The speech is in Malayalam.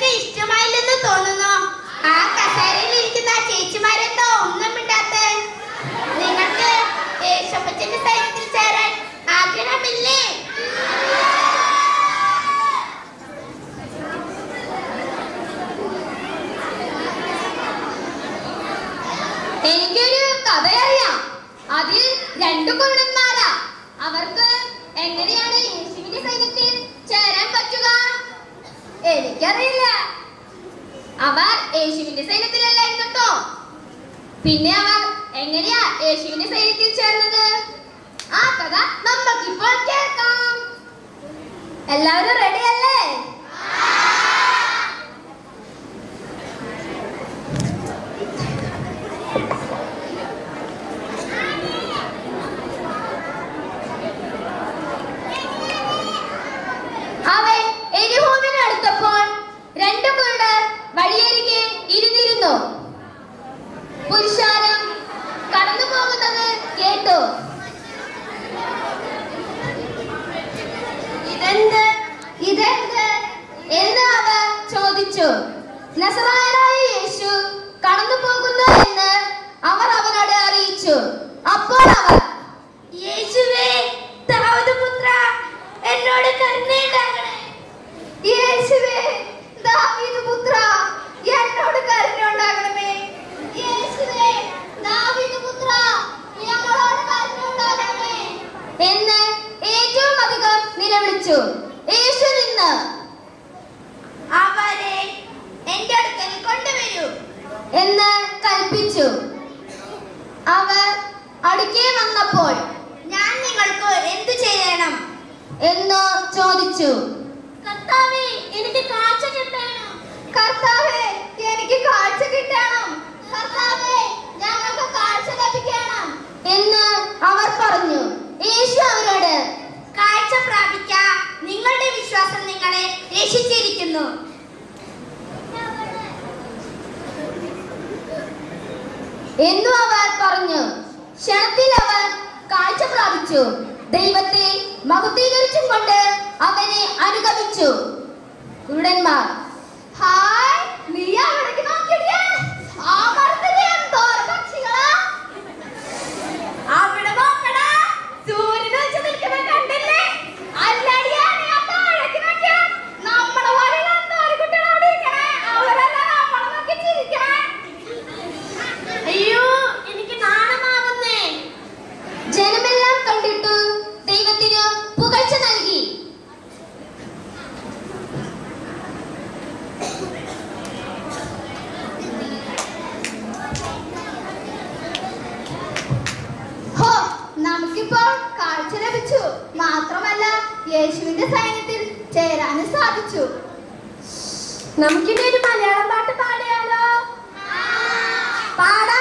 നിങ്ങൾക്ക് ഇഷ്ടമായില്ലെന്ന് തോന്നുന്നു ആ കസേരയിൽ ഇരിക്കുന്ന ആ ചേച്ചിമാരെന്തോ ഒന്നും മിണ്ടാത്തെ നിങ്ങൾക്ക് യേശപ്പച്ചന്റെ സൈന്യത്തിൽ ചേരാൻ ആഗ്രഹമില്ലേ എനിക്കൊരു കഥയറിയാം അതിൽ രണ്ടു കുരുടന്മാരാ അവർക്ക് എങ്ങനെയാണ് യേശുവിന്റെ സൈന്യത്തിൽ ചേരാൻ പറ്റുക എനിക്കറിയില്ല അവർ യേശുവിന്റെ സൈന്യത്തിലല്ലായിരുന്നു കേട്ടോ പിന്നെ അവർ എങ്ങനെയാ യേശുവിന്റെ സൈന്യത്തിൽ ചേർന്നത് ആ കഥ നമുക്കിപ്പോൾ കേൾക്കാം എല്ലാവരും റെഡി അല്ലേ അവൻ എരിഹോമിന് അടുത്തപ്പോൾ രണ്ടു കുരുടർ വഴിയരികെ ഇരുന്നിരുന്നു പുരുഷാരം കടന്നു പോകുന്നത് കേട്ടു ഇതെന്ത് ഇതെന്ത് എന്ന് അവർ ചോദിച്ചു നസറായനായ യേശു കടന്നു പോകുന്നു എന്ന് അവർ അവനോട് അറിയിച്ചു അപ്പോൾ അവർ യേശുവേ ദാവീദ് പുത്ര എന്നോട് കരുണയുണ്ടാകണേ യേശുവേ ദാവീദ് പുത്ര എന്നോട് കരുണയുണ്ടാകണമേ യേശുവേ ദാവീദ് പുത്ര ഞങ്ങളോട് കരുണയുണ്ടാകണമേ എന്ന് ഏറ്റവും അധികം നിലവിളിച്ചു യേശു നിന്ന് അവരെ എന്റെ അടുക്കൽ കൊണ്ടുവരൂ എന്ന് കൽപ്പിച്ചു അവർ അടുക്കേ വന്നപ്പോൾ ഞാൻ നിങ്ങൾക്ക് എന്തു ചെയ്യണം എന്ന് ചോദിച്ചു കർത്താവേ എനിക്ക് കാഴ്ച കിട്ടണം കർത്താവേ എനിക്ക് കാഴ്ച കിട്ടണം കർത്താവേ ഞങ്ങൾക്ക് കാഴ്ച ലഭിക്കണം എന്ന് അവർ പറഞ്ഞു യേശു അവരോട് കാഴ്ച പ്രാപിക്ക നിങ്ങളുടെ വിശ്വാസം നിങ്ങളെ രക്ഷിച്ചിരിക്കുന്നു എന്നു അവർ പറഞ്ഞു ക്ഷണത്തിൽ അവർ കാഴ്ച പ്രാപിച്ചു ദൈവത്തെ മഹത്വീകരിച്ചും കൊണ്ട് അവനെ അനുഗമിച്ചു കുരുടന്മാർ ഹായ് നീ അവിടേക്ക് നോക്കിയേ ആ മരത്തിലെ എന്തോരം പക്ഷികളാ അവിടെ നോക്കടാ സൂര്യൻ വെച്ച് നിൽക്കുന്ന കണ്ടില്ലേ അല്ലടിയാ നീ ആ താഴേക്ക് നോക്കിയേ നമ്മുടെ പോലെയുള്ള എന്തോരം കുട്ടികൾ അവിടെ ഇരിക്കണേ അവരെല്ലാം നമ്മളെ നോക്കി ചിരിക്കണേ അയ്യോ എനിക്ക് നാണമാവുന്നേ ജനമെല്ലാം കണ്ടിട്ടു ദൈവത്തിന് പുകഴ്ച നൽകി ഹോ നമുക്കിപ്പോൾ കാഴ്ച ലഭിച്ചു മാത്രമല്ല യേശുവിന്റെ സൈന്യത്തിൽ ചേരാനും സാധിച്ചു നമുക്കിനി ഒരു മലയാളം പാട്ട് പാടിയാലോ പാടാം